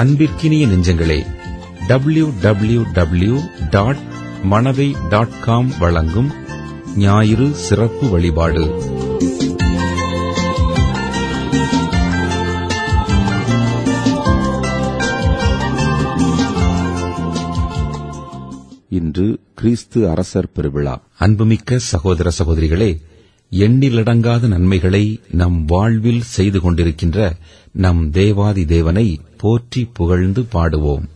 அன்பிற்கினிய நெஞ்சங்களே W W W dot Manavai dot com வழங்கும் ஞாயிறு சிறப்பு வழிபாடு இன்று கிறிஸ்து அரசர் பெருவிழா அன்புமிக்க சகோதர சகோதரிகளே எண்ணிலடங்காத நன்மைகளை நம் வாழ்வில் செய்து கொண்டிருக்கின்ற நம் தேவாதி தேவனை போற்றி புகழ்ந்து பாடுவோம்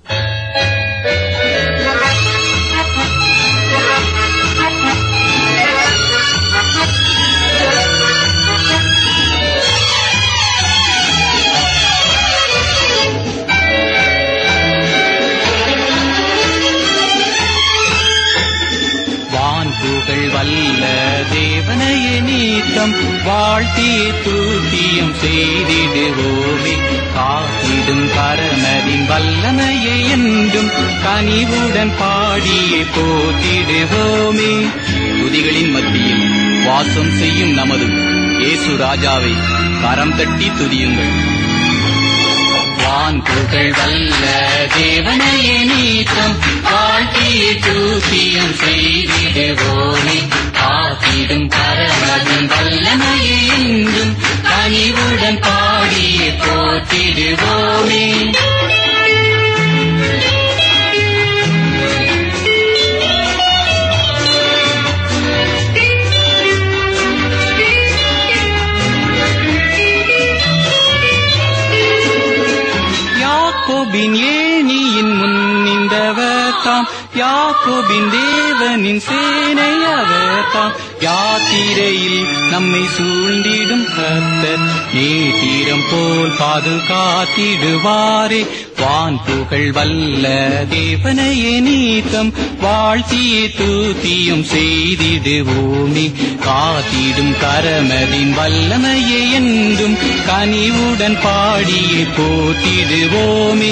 வான்புகள் வல்ல தேவனையே நீக்கம் வாழ்த்தி தூத்தியம் செய்திடுவோமே காத்திடும் கரணரின் வல்லமையை என்றும் கனிவுடன் பாடியே போற்றிடுவோமே துதிகளின் மத்தியில் வாசம் செய்யும் நமது இயேசு ராஜாவை கரம் தட்டி துதியுங்கள் வான் புகழ் வல்ல தேவனையே நீக்கம் வாழ்த்திய தூக்கியம் செய்திடுவோமே காத்திடும் பரமதின் வல்லமையே என்றும் கனிவுடன் பாடிய போற்றிடுவோமே யாக்கோபின் ஏனியின் முன் நின்றவர் தாம் யாக்கோபின் தேவனின் சேனை அவர் தாம் யாத்திரையில் நம்மை சூழ்ந்திடும் கர்த்தர் நீத்திரம் போல் பாதுகாத்திடுவாரே வான் புகழ் வல்ல தேவனையே நீத்தம் வாழ்த்தியே தூத்தியும் செய்திடுவோமே காத்திடும் கரமதின் வல்லமையே என்றும் கனிவுடன் பாடியே போற்றிடுவோமே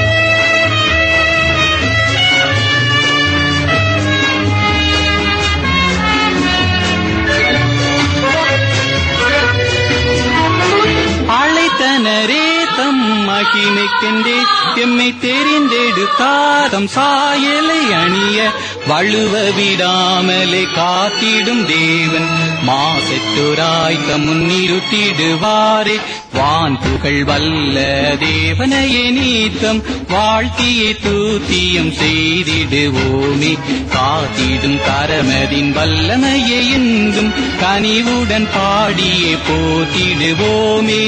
அழைத்தனரே தம் மகிமைக்கென்றே எம்மை தெரிந்தெடுத்தாதம் சாயலை அணிய வழுவ விடாமலே காத்திடும் தேவன் மாசற்றோராய் தம் முன்னிருட்டிடுவாரே வான் புகழ் வல்ல தேவனையே நீத்தம் வாழ்த்தியே தூத்தியம் செய்திடுவோமே காத்திடும் கரமதின் வல்லமையே என்றும் கனிவுடன் பாடியே போற்றிடுவோமே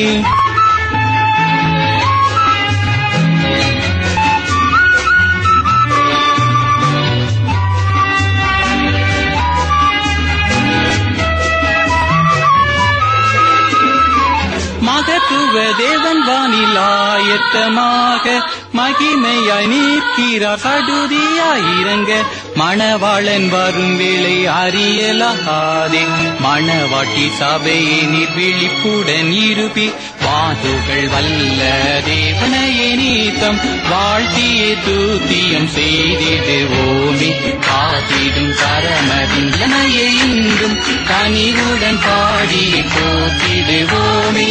மகத்துவ தேவன் வானில் ஆயத்தமாக மகிமையாய் நிற்கிறார் சடுதியாய் இறங்க மணவாளன் வரும் வேளை அறியலாதே மணவாட்டி சபையை நீர் விழிப்புடன் இருப்பி வாதுகள் வல்ல தேவனையே நீத்தம் வாழ்த்தியே தூத்தியம் செய்திடுவோமே காத்திடும் கரமதின் இணையை இன்றும் கனிவுடன் பாடி போற்றிடுவோமே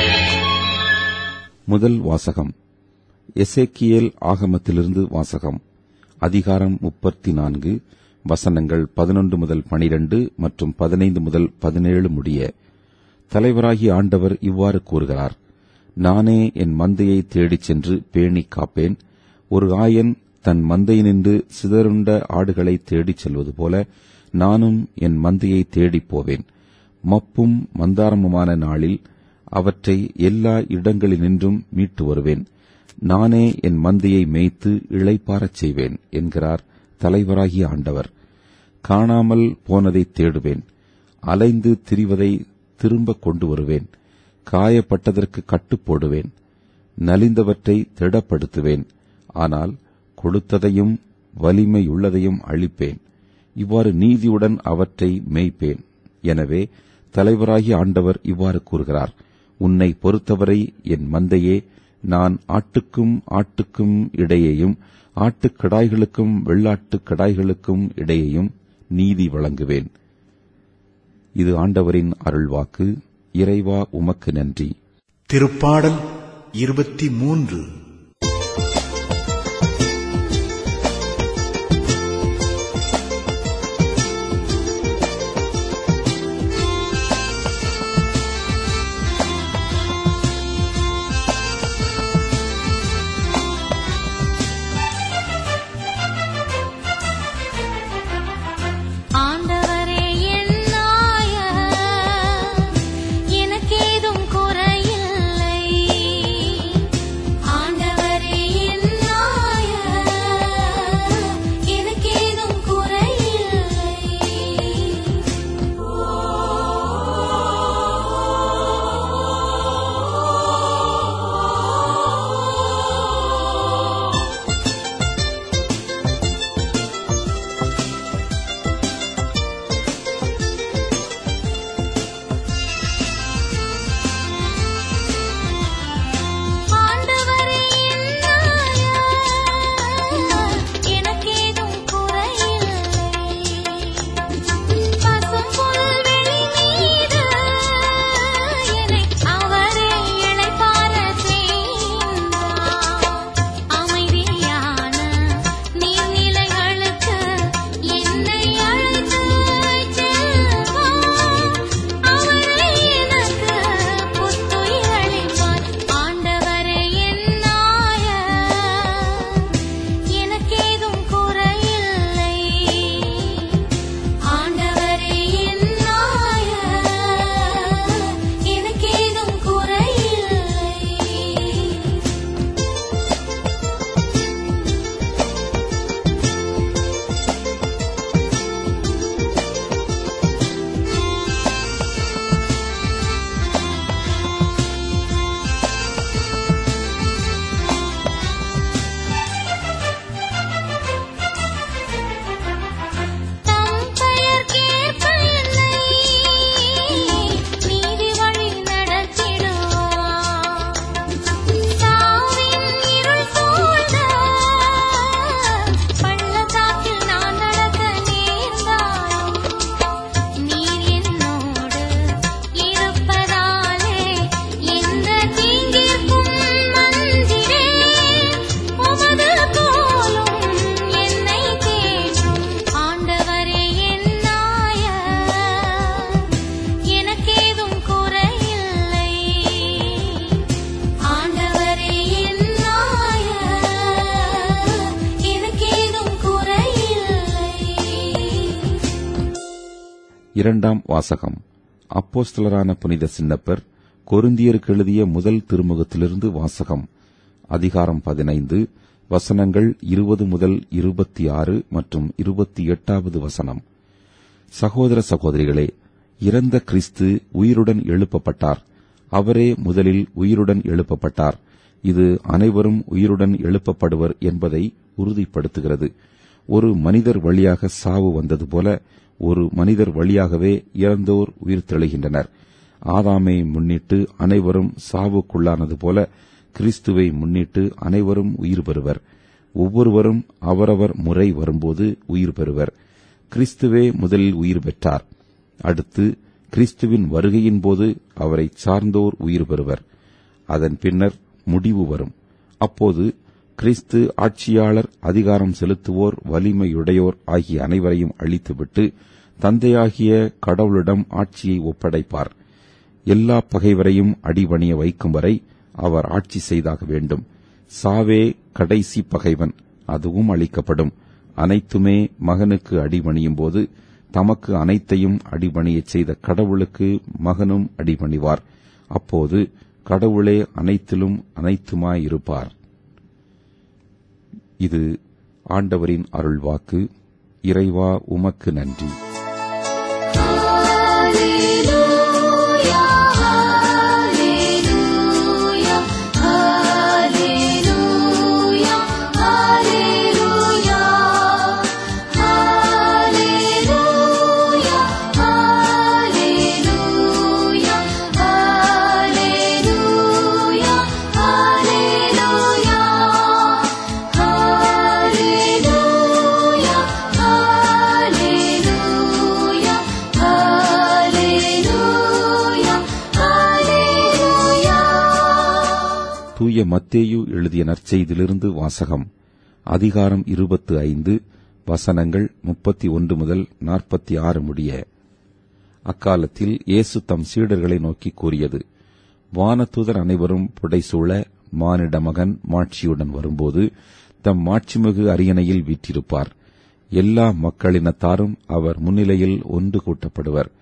முதல் வாசகம் எசேக்கியேல் ஆகமத்திலிருந்து வாசகம் அதிகாரம் முப்பத்தி நான்கு வசனங்கள் பதினொன்று முதல் பனிரெண்டு மற்றும் பதினைந்து முதல் பதினேழு முடிய தலைவராகிய ஆண்டவர் இவ்வாறு கூறுகிறார் நானே என் மந்தையை தேடிச் சென்று பேணிக் காப்பேன் ஒரு ஆயன் தன் மந்தையினின்று சிதறுண்ட ஆடுகளை தேடிச் செல்வது போல நானும் என் மந்தையை தேடிப் போவேன் மப்பும் மந்தாரமுமான நாளில் அவற்றை எல்லா இடங்களினின்றும் மீட்டு வருவேன் நானே என் மந்தையை மேய்த்து இளைப்பாரச் செய்வேன் என்கிறார் தலைவராகிய ஆண்டவர் காணாமல் போனதை தேடுவேன் அலைந்து திரிவதை திரும்ப கொண்டு வருவேன் காயப்பட்டதற்கு கட்டு போடுவேன் நலிந்தவற்றை திடப்படுத்துவேன் ஆனால் கொளுத்ததையும் வலிமையுள்ளதையும் அழிப்பேன் இவ்வாறு நீதியுடன் அவற்றை மேய்ப்பேன் எனவே தலைவராகிய ஆண்டவர் இவ்வாறு கூறுகிறார் உன்னை பொறுத்தவரை என் மந்தையே நான் ஆட்டுக்கும் ஆட்டுக்கும் இடையேயும் ஆட்டுக் கடாய்களுக்கும் வெள்ளாட்டுக் கடாய்களுக்கும் இடையேயும் நீதி வழங்குவேன் இது ஆண்டவரின் அருள்வாக்கு இறைவா உமக்கு நன்றி திருப்பாடல் இருபத்தி மூன்று இரண்டாம் வாசகம் அப்போஸ்தலரான புனித சின்னப்பர் கொருந்தியருக்கு எழுதிய முதல் திருமுகத்திலிருந்து வாசகம் அதிகாரம் பதினைந்து வசனங்கள் இருபது முதல் இருபத்தி ஆறு மற்றும் இருபத்தி எட்டாவது வசனம் சகோதர சகோதரிகளே இறந்த கிறிஸ்து உயிருடன் எழுப்பப்பட்டார் அவரே முதலில் உயிருடன் எழுப்பப்பட்டார் இது அனைவரும் உயிருடன் எழுப்பப்படுவர் என்பதை உறுதிப்படுத்துகிறது ஒரு மனிதர் வழியாக சாவு வந்தது போல ஒரு மனிதர் வழியாகவே இறந்தோர் உயிர் தெழுகின்றனர் ஆதாமை முன்னிட்டு அனைவரும் சாவுக்குள்ளானது போல கிறிஸ்துவை முன்னிட்டு அனைவரும் உயிர் பெறுவர் ஒவ்வொருவரும் அவரவர் முறை வரும்போது உயிர் பெறுவர் கிறிஸ்துவே முதலில் உயிர் பெற்றார் அடுத்து கிறிஸ்துவின் வருகையின் போது அவரை சார்ந்தோர் உயிர் பெறுவர் அதன் பின்னர் முடிவு வரும் அப்போது கிறிஸ்து ஆட்சியாளர் அதிகாரம் செலுத்துவோர் வலிமையுடையோர் ஆகிய அனைவரையும் அழித்துவிட்டு தந்தையாகிய கடவுளிடம் ஆட்சியை ஒப்படைப்பார் எல்லா பகைவரையும் அடிபணிய வைக்கும் வரை அவர் ஆட்சி செய்தாக வேண்டும் சாவே கடைசி பகைவன் அதுவும் அளிக்கப்படும் அனைத்துமே மகனுக்கு அடிபணியும் போது தமக்கு அனைத்தையும் அடிபணியச் செய்த கடவுளுக்கு மகனும் அடிபணிவார் அப்போது கடவுளே அனைத்திலும் அனைத்துமாயிருப்பார் இது ஆண்டவரின் அருள்வாக்கு இறைவா உமக்கு நன்றி Hallelujah, hallelujah, hallelujah, hallelujah, hallelujah, hallelujah, hallelujah, hallelujah, hallelujah, hallelujah, hallelujah, hallelujah. தூய மத்தேயு எழுதிய நற்செய்தியிலிருந்து வாசகம் அதிகாரம் இருபத்து ஐந்து வசனங்கள் முப்பத்தி ஒன்று முதல் நாற்பத்தி ஆறு முடிய அக்காலத்தில் இயேசு தம் சீடர்களை நோக்கி கூறியது வானதூதர் அனைவரும் புடைசூழ மானிட மகன் மாட்சியுடன் வரும்போது தம் மாட்சிமிகு அரியணையில் வீற்றிருப்பார் எல்லா மக்களினத்தாரும் அவர் முன்னிலையில் ஒன்று கூட்டப்படுவர்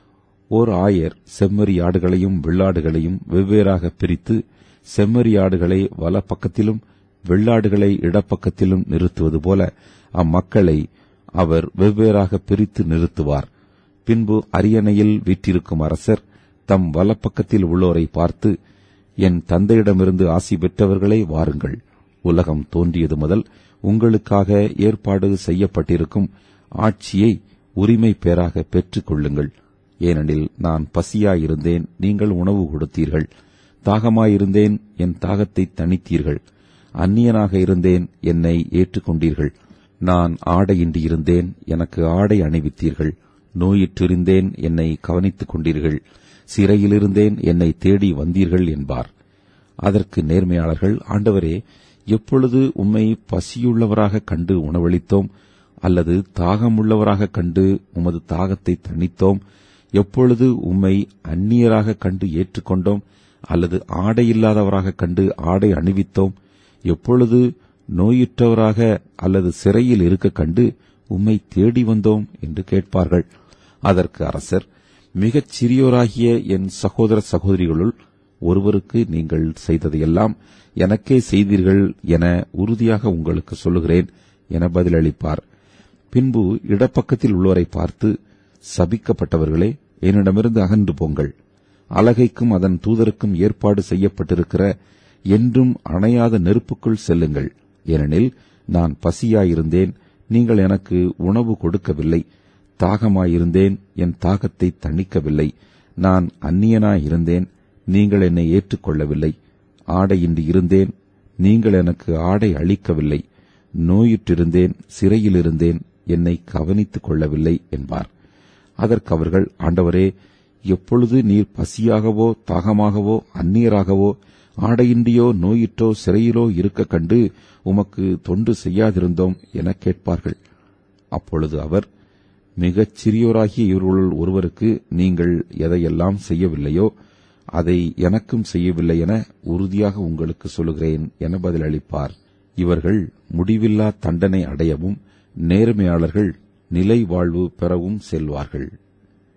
ஓர் ஆயர் செம்மறி ஆடுகளையும் வெள்ளாடுகளையும் வெவ்வேறாக பிரித்து செம்மறி ஆடுகளை வலப்பக்கத்திலும் வெள்ளாடுகளை இடப்பக்கத்திலும் நிறுத்துவது போல அம்மக்களை அவர் வெவ்வேறாக பிரித்து நிறுத்துவார் பின்பு அரியணையில் வீற்றிருக்கும் அரசர் தம் வலப்பக்கத்தில் உள்ளோரை பார்த்து என் தந்தையிடமிருந்து ஆசி பெற்றவர்களே வாருங்கள் உலகம் தோன்றியது முதல் உங்களுக்காக ஏற்பாடு செய்யப்பட்டிருக்கும் ஆட்சியை உரிமை பேராக பெற்றுக் கொள்ளுங்கள் ஏனெனில் நான் பசியாயிருந்தேன் நீங்கள் உணவு கொடுத்தீர்கள் தாகமாயிருந்தேன் என் தாகத்தை தணித்தீர்கள் அந்நியனாக இருந்தேன் என்னை ஏற்றுக்கொண்டீர்கள் நான் ஆடையின்றி இருந்தேன் எனக்கு ஆடை அணிவித்தீர்கள் நோயிற்றிருந்தேன் என்னை கவனித்துக் கொண்டீர்கள் சிறையிலிருந்தேன் என்னை தேடி வந்தீர்கள் என்பார் அதற்கு நேர்மையாளர்கள் ஆண்டவரே எப்பொழுது உம்மை பசியுள்ளவராக கண்டு உணவளித்தோம் அல்லது தாகமுள்ளவராக கண்டு உமது தாகத்தை தணித்தோம் எப்பொழுது உம்மை அந்நியராக கண்டு ஏற்றுக்கொண்டோம் அல்லது ஆடை இல்லாதவராக கண்டு ஆடை அணிவித்தோம் எப்பொழுது நோயுற்றவராக அல்லது சிறையில் இருக்க கண்டு உம்மை தேடி வந்தோம் என்று கேட்பார்கள் அதற்கு அரசர் மிகச் சிறியோராகிய என் சகோதர சகோதரிகளுள் ஒருவருக்கு நீங்கள் செய்ததையெல்லாம் எனக்கே செய்தீர்கள் என உறுதியாக உங்களுக்கு சொல்லுகிறேன் என பதிலளிப்பார் பின்பு இடப்பக்கத்தில் உள்ளோரை பார்த்து சபிக்கப்பட்டவர்களே என்னிடமிருந்து அகன்று போங்கள் அலகைக்கும் அதன் தூதருக்கும் ஏற்பாடு செய்யப்பட்டிருக்கிற என்றும் அணையாத நெருப்புக்குள் செல்லுங்கள் ஏனெனில் நான் பசியாயிருந்தேன் நீங்கள் எனக்கு உணவு கொடுக்கவில்லை தாகமாயிருந்தேன் என் தாகத்தை தணிக்கவில்லை நான் அந்நியனாயிருந்தேன் நீங்கள் என்னை ஏற்றுக்கொள்ளவில்லை ஆடையின்றி இருந்தேன் நீங்கள் எனக்கு ஆடை அளிக்கவில்லை நோயுற்றிருந்தேன் சிறையிலிருந்தேன் என்னை கவனித்துக் கொள்ளவில்லை என்பார் அதற்கு அவர்கள் ஆண்டவரே எப்பொழுது நீர் பசியாகவோ தாகமாகவோ அந்நியராகவோ ஆடையின்றியோ நோயிற்றோ சிறையிலோ இருக்க கண்டு உமக்கு தொண்டு செய்யாதிருந்தோம் எனக் கேட்பார்கள் அப்பொழுது அவர் மிகச் சிறியோராகிய இவர்களுள் ஒருவருக்கு நீங்கள் எதையெல்லாம் செய்யவில்லையோ அதை எனக்கும் செய்யவில்லை என உறுதியாக உங்களுக்கு சொல்லுகிறேன் என பதிலளிப்பார் இவர்கள் முடிவில்லா தண்டனை அடையவும் நேர்மையாளர்கள் நிலை வாழ்வு பெறவும் செல்வார்கள்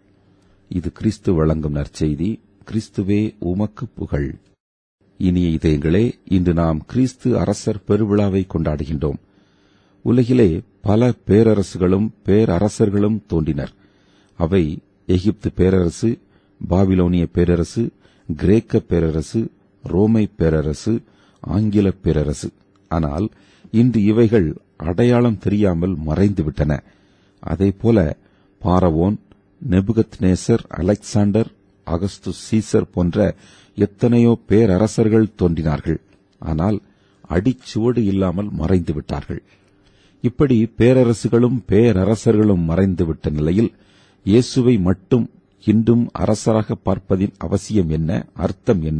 இது கிறிஸ்து வழங்கும் நற்செய்தி கிறிஸ்துவே உமக்கு புகழ் இனிய இதயங்களே இன்று நாம் கிறிஸ்து அரசர் பெருவிழாவை கொண்டாடுகின்றோம் உலகிலே பல பேரரசுகளும் பேரரசர்களும் தோன்றினர் அவை எகிப்து பேரரசு பாபிலோனிய பேரரசு கிரேக்க பேரரசு ரோமை பேரரசு ஆங்கில பேரரசு ஆனால் இன்று இவைகள் அடையாளம் தெரியாமல் மறைந்துவிட்டன அதேபோல பாரவோன் நெபுகத் நேசர் அலெக்சாண்டர் அகஸ்து சீசர் போன்ற எத்தனையோ பேரரசர்கள் தோன்றினார்கள் ஆனால் அடிச்சுவடு இல்லாமல் மறைந்து விட்டார்கள் இப்படி பேரரசுகளும் பேரரசர்களும் மறைந்துவிட்ட நிலையில் இயேசுவை மட்டும் இன்றும் அரசராக பார்ப்பதின் அவசியம் என்ன அர்த்தம் என்ன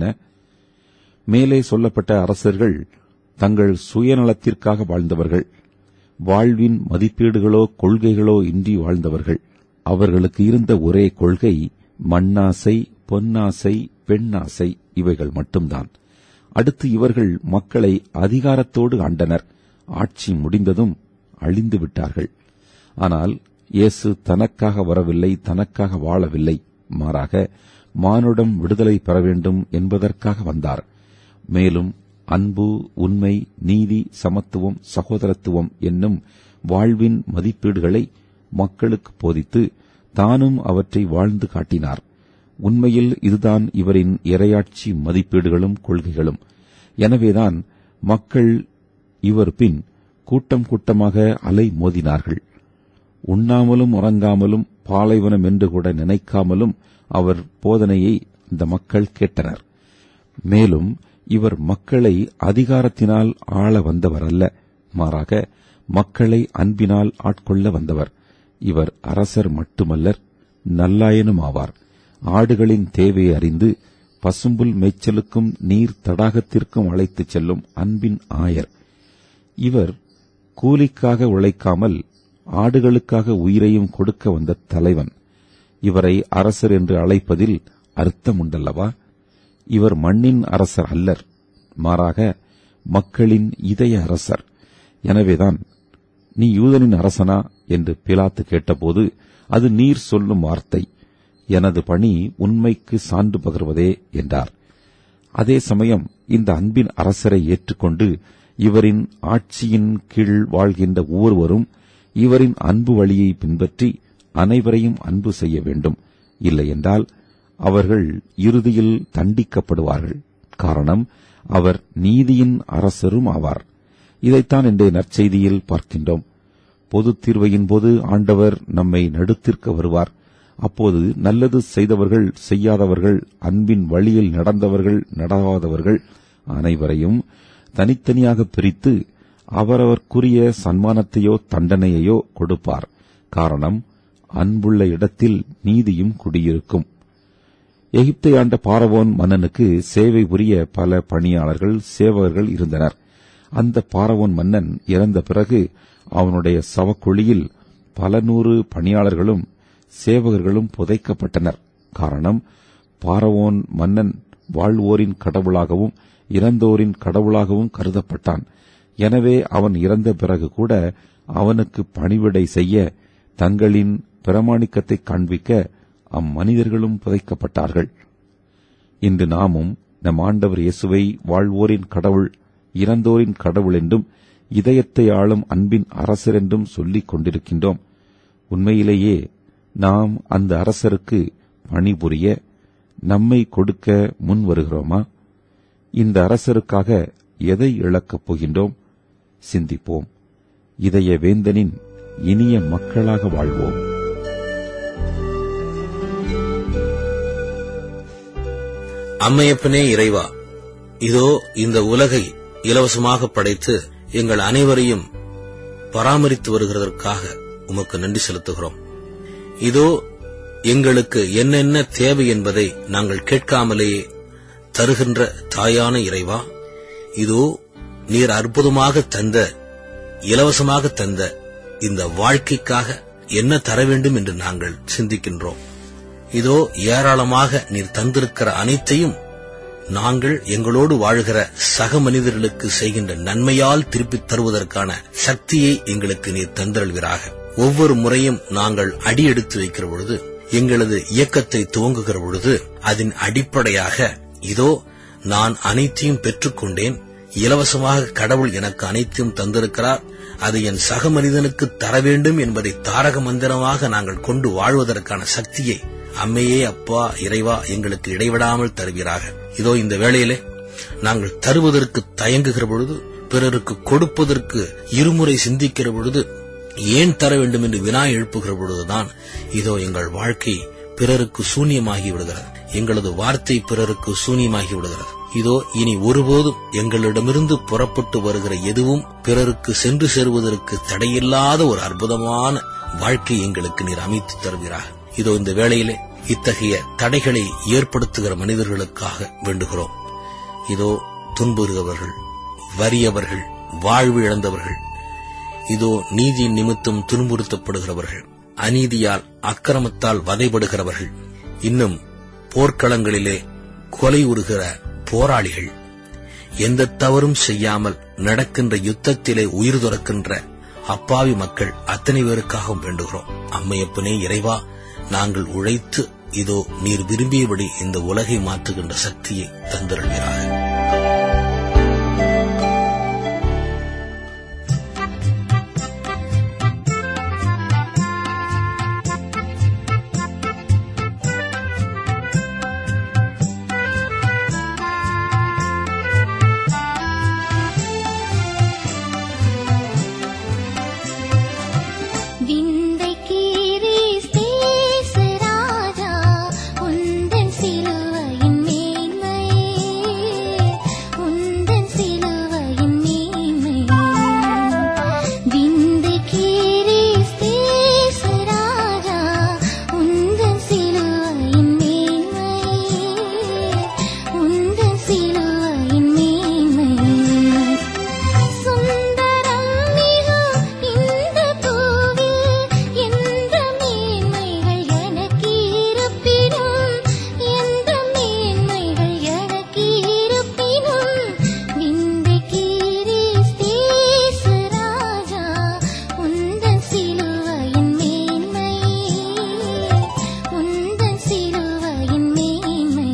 மேலே சொல்லப்பட்ட அரசர்கள் தங்கள் சுயநலத்திற்காக வாழ்ந்தவர்கள் வாழ்வின் மதிப்பீடுகளோ கொள்கைகளோ இன்றி வாழ்ந்தவர்கள் அவர்களுக்கு இருந்த ஒரே கொள்கை மண்ணாசை பொன்னாசை பெண்ணாசை இவைகள் மட்டும்தான் அடுத்து இவர்கள் மக்களை அதிகாரத்தோடு ஆண்டனர் ஆட்சி முடிந்ததும் அழிந்து விட்டார்கள் ஆனால் இயேசு தனக்காக வரவில்லை தனக்காக வாழவில்லை மாறாக மானுடம் விடுதலை பெற வேண்டும் என்பதற்காக வந்தார் மேலும் அன்பு உண்மை நீதி சமத்துவம் சகோதரத்துவம் என்னும் வாழ்வின் மதிப்பீடுகளை மக்களுக்கு போதித்து தானும் அவற்றை வாழ்ந்து காட்டினார் உண்மையில் இதுதான் இவரின் இரையாட்சி மதிப்பீடுகளும் கொள்கைகளும் எனவேதான் மக்கள் இவர் பின் கூட்டம் கூட்டமாக அலை மோதினார்கள் உண்ணாமலும் உறங்காமலும் பாலைவனம் என்று கூட நினைக்காமலும் அவர் போதனையை இந்த மக்கள் கேட்டனர் மேலும் இவர் மக்களை அதிகாரத்தினால் ஆள வந்தவர் அல்ல மாறாக மக்களை அன்பினால் ஆட்கொள்ள வந்தவர் இவர் அரசர் மட்டுமல்லர் நல்லாயனும் ஆவார் ஆடுகளின் தேவையை அறிந்து பசும்புல் மேய்ச்சலுக்கும் நீர் தடாகத்திற்கும் அழைத்துச் செல்லும் அன்பின் ஆயர் இவர் கூலிக்காக உழைக்காமல் ஆடுகளுக்காக உயிரையும் கொடுக்க வந்த தலைவன் இவரை அரசர் என்று அழைப்பதில் அர்த்தம் உண்டல்லவா இவர் மண்ணின் அரசர் அல்லர் மாறாக மக்களின் இதய அரசர் எனவேதான் நீ யூதனின் அரசனா என்று பிலாத்து கேட்டபோது அது நீர் சொல்லும் வார்த்தை எனது பணி உண்மைக்கு சான்று பகர்வதே என்றார் அதே சமயம் இந்த அன்பின் அரசரை ஏற்றுக்கொண்டு இவரின் ஆட்சியின் கீழ் வாழ்கின்ற ஒவ்வொருவரும் இவரின் அன்பு வழியை பின்பற்றி அனைவரையும் அன்பு செய்ய வேண்டும் இல்லையென்றால் அவர்கள் இறுதியில் தண்டிக்கப்படுவார்கள் காரணம் அவர் நீதியின் அரசரும் ஆவார் இதைத்தான் இன்றைய நற்செய்தியில் பார்க்கின்றோம் பொதுத் தீர்வையின் போது ஆண்டவர் நம்மை நடுத்திற்க வருவார் அப்போது நல்லது செய்தவர்கள் செய்யாதவர்கள் அன்பின் வழியில் நடந்தவர்கள் நடாதவர்கள் அனைவரையும் தனித்தனியாக பிரித்து அவரவர்க்குரிய சன்மானத்தையோ தண்டனையையோ கொடுப்பார் காரணம் அன்புள்ள இடத்தில் நீதியும் குடியிருக்கும் எகிப்தை ஆண்ட பாரவோன் மன்னனுக்கு சேவை புரிய பல பணியாளர்கள் சேவகர்கள் இருந்தனர் அந்த பாரவோன் மன்னன் இறந்த பிறகு அவனுடைய சவக்குழியில் பல நூறு பணியாளர்களும் சேவகர்களும் புதைக்கப்பட்டனர் காரணம் பாரவோன் மன்னன் வாழ்வோரின் கடவுளாகவும் இறந்தோரின் கடவுளாகவும் கருதப்பட்டான் எனவே அவன் இறந்த பிறகு கூட அவனுக்கு பணிவிடை செய்ய தங்களின் பிரமாணிக்கத்தை காண்பிக்க அம்மனிதர்களும் புதைக்கப்பட்டார்கள் இன்று நாமும் நம் ஆண்டவர் இயேசுவை வாழ்வோரின் கடவுள் இறந்தோரின் கடவுள் என்றும் இதயத்தை ஆளும் அன்பின் அரசர் என்றும் சொல்லிக் கொண்டிருக்கின்றோம் உண்மையிலேயே நாம் அந்த அரசருக்கு பணிபுரிய நம்மை கொடுக்க முன் வருகிறோமா இந்த அரசருக்காக எதை இழக்கப் போகின்றோம் சிந்திப்போம் இதய வேந்தனின் இனிய மக்களாக வாழ்வோம் அம்மையப்பனே இறைவா இதோ இந்த உலகை இலவசமாக படைத்து எங்கள் அனைவரையும் பராமரித்து வருகிறதற்காக உமக்கு நன்றி செலுத்துகிறோம் இதோ எங்களுக்கு என்னென்ன தேவை என்பதை நாங்கள் கேட்காமலேயே தருகின்ற தாயான இறைவா இதோ நீர் அற்புதமாக தந்த இலவசமாக தந்த இந்த வாழ்க்கைக்காக என்ன தர வேண்டும் என்று நாங்கள் சிந்திக்கின்றோம் இதோ ஏராளமாக நீர் தந்திருக்கிற அனைத்தையும் நாங்கள் எங்களோடு வாழ்கிற சக மனிதர்களுக்கு செய்கின்ற நன்மையால் திருப்பித் தருவதற்கான சக்தியை எங்களுக்கு நீர் தந்தருள்வீராக ஒவ்வொரு முறையும் நாங்கள் அடி எடுத்து வைக்கிற பொழுது எங்களது இயக்கத்தை துவங்குகிற பொழுது அதன் அடிப்படையாக இதோ நான் அனைத்தையும் பெற்றுக்கொண்டேன் இலவசமாக கடவுள் எனக்கு அனைத்தையும் தந்திருக்கிறார் அது என் சக மனிதனுக்கு தர வேண்டும் என்பதை தாரக மந்திரமாக நாங்கள் கொண்டு வாழ்வதற்கான சக்தியை அம்மையே அப்பா இறைவா எங்களுக்கு இடைவிடாமல் தருவீராக இதோ இந்த வேளையிலே நாங்கள் தருவதற்கு தயங்குகிற பொழுது பிறருக்கு கொடுப்பதற்கு இருமுறை சிந்திக்கிற பொழுது ஏன் தர வேண்டும் என்று வினா எழுப்புகிற பொழுதுதான் இதோ எங்கள் வாழ்க்கை பிறருக்கு சூன்யமாகி விடுகிறது எங்களது வார்த்தை பிறருக்கு சூன்யமாகி விடுகிறது இதோ இனி ஒருபோதும் எங்களிடமிருந்து புறப்பட்டு வருகிற எதுவும் பிறருக்கு சென்று சேருவதற்கு தடையில்லாத ஒரு அற்புதமான வாழ்க்கை எங்களுக்கு நீர் அமைத்து தருவீராக இதோ இந்த வேளையிலே இத்தகைய தடைகளை ஏற்படுத்துகிற மனிதர்களுக்காக வேண்டுகிறோம் இதோ துன்புறுகிறவர்கள் வறியவர்கள் வாழ்வு இழந்தவர்கள் இதோ நீதியின் நிமித்தம் துன்புறுத்தப்படுகிறவர்கள் அநீதியால் அக்கிரமத்தால் வதைபடுகிறவர்கள் இன்னும் போர்க்களங்களிலே கொலை உறுகிற போராளிகள் எந்த தவறும் செய்யாமல் நடக்கின்ற யுத்தத்திலே உயிர் துறக்கின்ற அப்பாவி மக்கள் அத்தனை பேருக்காகவும் வேண்டுகிறோம் அம்மையப்பனே இறைவா நாங்கள் உழைத்து இதோ நீர் விரும்பியபடி இந்த உலகை மாற்றுகின்ற சக்தியை தந்திருக்கிறார் விந்தை கீரிஸ்தேசு ராஜா உந்தன் சிலுவையின் மேன்மை உந்தன் சிலுவையின் மேன்மை விந்தை கீரிஸ்தேசு ராஜா உந்தன் சிலுவையின் மேன்மை உந்தன் சிலுவையின் மேன்மை சுந்தரம் மிகு இந்த பூவில் எந்த மேன்மைகள் எனக்கு இருப்பினும் எந்த மேன்மைகள் எனக்கு இருப்பினும் விந்தை கீரிஸ்தேசு ராஜா உந்தன் சிலுவையின் மேன்மை உந்தன் சிலுவையின் மேன்மை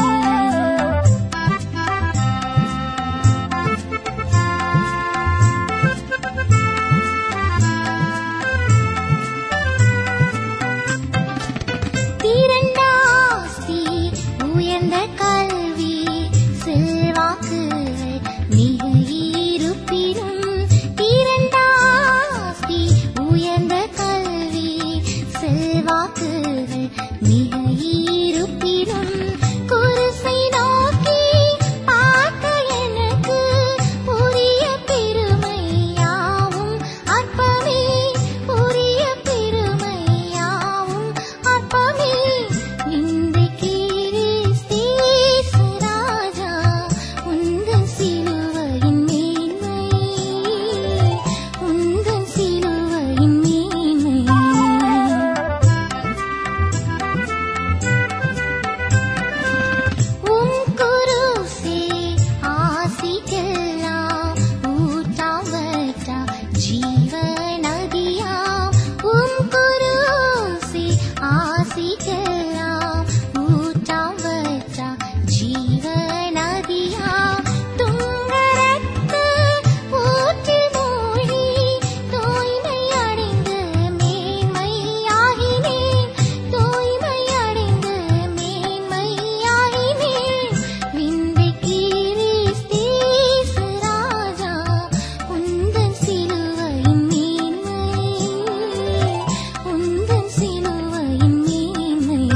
திரண்டாஸ்தி உயர்ந்த கல்வி செல்வாக்குகள் மிக இருப்பினும் திரண்டாஸ்தி உயர்ந்த கல்வி செல்வாக்குகள் மிக இருப்பினும் குருசை நோக்கி பார்த்த எனக்கு உரிய பெருமையாவும் அற்பமே உரிய பெருமையாவும் அற்பமே இந்த கிறிஸ்தேசு ராஜா உந்தன் சிலுவையின் மேன்மை உந்தன் சிலுவையின் மேன்மை உம் குருசே ஆசிக்கெல்லாம் ஊட்டாவற்றா ஜீவநதியாம் உம் குருசே ஆசிக்கெல்லாம் ஊட்டாவற்றா ஜீவநதியாம் துங்கரத்து ஊற்றி மூழ்கி தூய்மை அடைந்து மேன்மையாகினேன் தூய்மை அடைந்து மேன்மையாகினேன் விந்தை கிறிஸ்தேசு ராஜா உந்தன் சிலுவையின் மேன்மை உந்தன் சிலுவையின் மேன்மை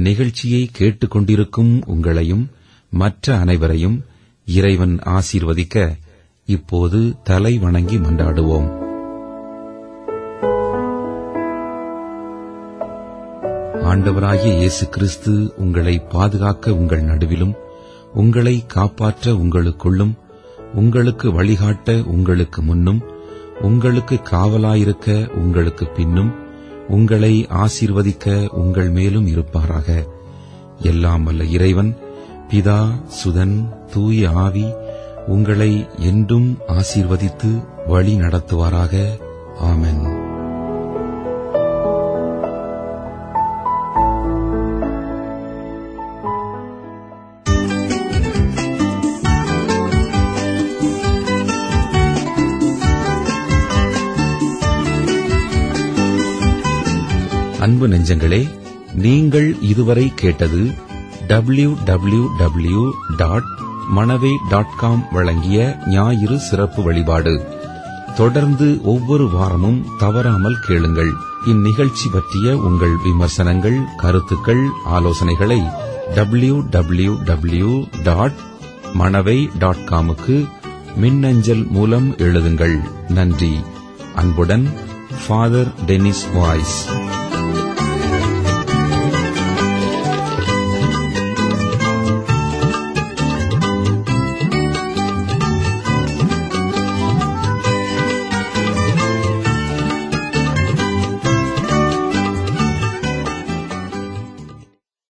இந்நிகழ்ச்சியை கேட்டுக்கொண்டிருக்கும் உங்களையும் மற்ற அனைவரையும் இறைவன் ஆசீர்வதிக்க இப்போது தலை வணங்கி மன்றாடுவோம் ஆண்டவராகிய இயேசு கிறிஸ்து உங்களை பாதுகாக்க உங்கள் நடுவிலும் உங்களை காப்பாற்ற உங்களுக்குள்ளும் உங்களுக்கு வழிகாட்ட உங்களுக்கு முன்னும் உங்களுக்கு காவலாயிருக்க உங்களுக்கு பின்னும் உங்களை ஆசீர்வதிக்க உங்கள் மேலும் இருப்பாராக எல்லாம் வல்ல இறைவன் பிதா சுதன் தூய ஆவி உங்களை என்றும் ஆசீர்வதித்து வழி நடத்துவாராக ஆமென் அன்பு நெஞ்சங்களே நீங்கள் இதுவரை கேட்டது W W W dot Manavai dot com வழங்கிய ஞாயிறு சிறப்பு வழிபாடு தொடர்ந்து ஒவ்வொரு வாரமும் தவறாமல் கேளுங்கள் இந்நிகழ்ச்சி பற்றிய உங்கள் விமர்சனங்கள் கருத்துக்கள் ஆலோசனைகளை W W W dot Manavai dot காமுக்கு மின்னஞ்சல் மூலம் எழுதுங்கள் நன்றி அன்புடன் ஃபாதர் டெனிஸ் வாய்ஸ்